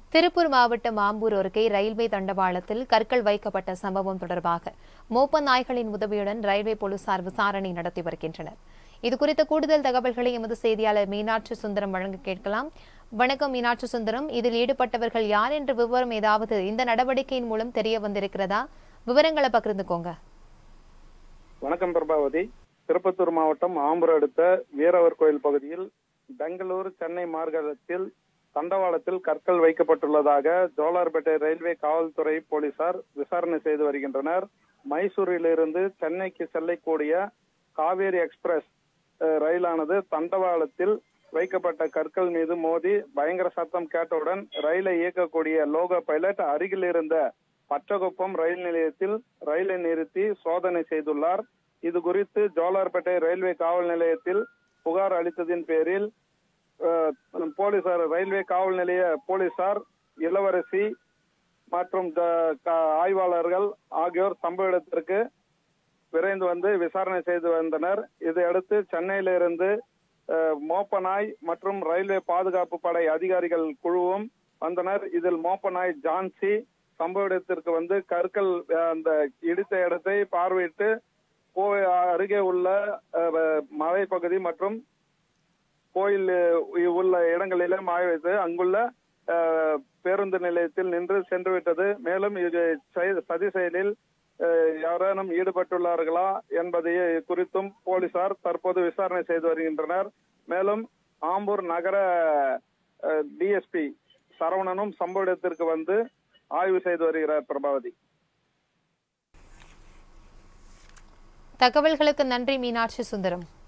திருப்பூர் மாவட்டம் ஆம்பூர் அருகே ரயில்வே தண்டவாளத்தில் கற்கள் வைக்கப்பட்ட சம்பவம் தொடர்பாக மோப்ப நாய்களின் உதவியுடன் ரயில்வே போலீசார் விசாரணை நடத்தி வருகின்றனர் இதுகுறித்த கூடுதல் தகவல்களை எமது செய்தியாளர் மீனாட்சி சுந்தரம் வழங்க கேட்கலாம் வணக்கம் மீனாட்சி சுந்தரம் இதில் ஈடுபட்டவர்கள் யார் என்ற விவரம் ஏதாவது இந்த நடவடிக்கையின் மூலம் தெரிய வந்திருக்கிறதா விவரங்களை பகிர்ந்துக்கோங்க வணக்கம் பிரபாவதி திருப்பத்தூர் மாவட்டம் ஆம்பூர் அடுத்த வீரவர் கோயில் பகுதியில் பெங்களூர் சென்னை மார்க்கத்தில் தண்டவாளத்தில் கற்கள் வைக்கப்பட்டுள்ளதாக ஜோலார்பேட்டை ரயில்வே காவல்துறை போலீசார் விசாரணை செய்து வருகின்றனர் மைசூரிலிருந்து சென்னைக்கு செல்லக்கூடிய காவேரி எக்ஸ்பிரஸ் அஹ், ரயிலானது தண்டவாளத்தில் வைக்கப்பட்ட கற்கள் மீது மோதி பயங்கர சத்தம் கேட்டவுடன் ரயிலை இயக்கக்கூடிய லோகோ பைலட் அருகில் இருந்த பச்சகுப்பம் ரயில் நிலையத்தில் ரயிலை நிறுத்தி சோதனை செய்துள்ளார் இது குறித்து ஜோலார்பேட்டை ரயில்வே காவல் நிலையத்தில் புகார் அளித்ததின் பேரில் அஹ், போலீசார் ரயில்வே காவல் நிலைய போலீசார் இளவரசி மற்றும் த- க- ஆய்வாளர்கள் ஆகியோர் சம்பவ இடத்திற்கு விரைந்து வந்து விசாரணை செய்து வந்தனர் இதையடுத்து சென்னையிலிருந்து அஹ், மோப்பநாய் மற்றும் ரயில்வே பாதுகாப்பு படை அதிகாரிகள் குழுவும் வந்தனர் இதில் மோப்பநாய் ஜான்சி சம்பவ இடத்திற்கு வந்து கற்கள் அஹ், அந்த இடித்த இடத்தை பார்வையிட்டு கோவை அருகே உள்ள அஹ், மலைப்பகுதி மற்றும் கோயில் அஹ், உள்ள இடங்களிலே மாய வைத்து அங்குள்ள அஹ், பேருந்து நிலையத்தில் நின்று சென்று விட்டது மேலும் இது செய- சதி செயலில் அஹ், யாரேனும் ஈடுபட்டுள்ளார்களா என்பதை குறித்தும் போலீசார் தற்போது விசாரணை செய்து வருகின்றனர் மேலும் ஆம்பூர் நகர டிஎஸ்பி சரவணனும் சம்பவ இடத்திற்கு வந்து ஆய்வு செய்து வருகிறார் பிரபாவதி தகவல்களுக்கு நன்றி மீனாட்சி சுந்தரம்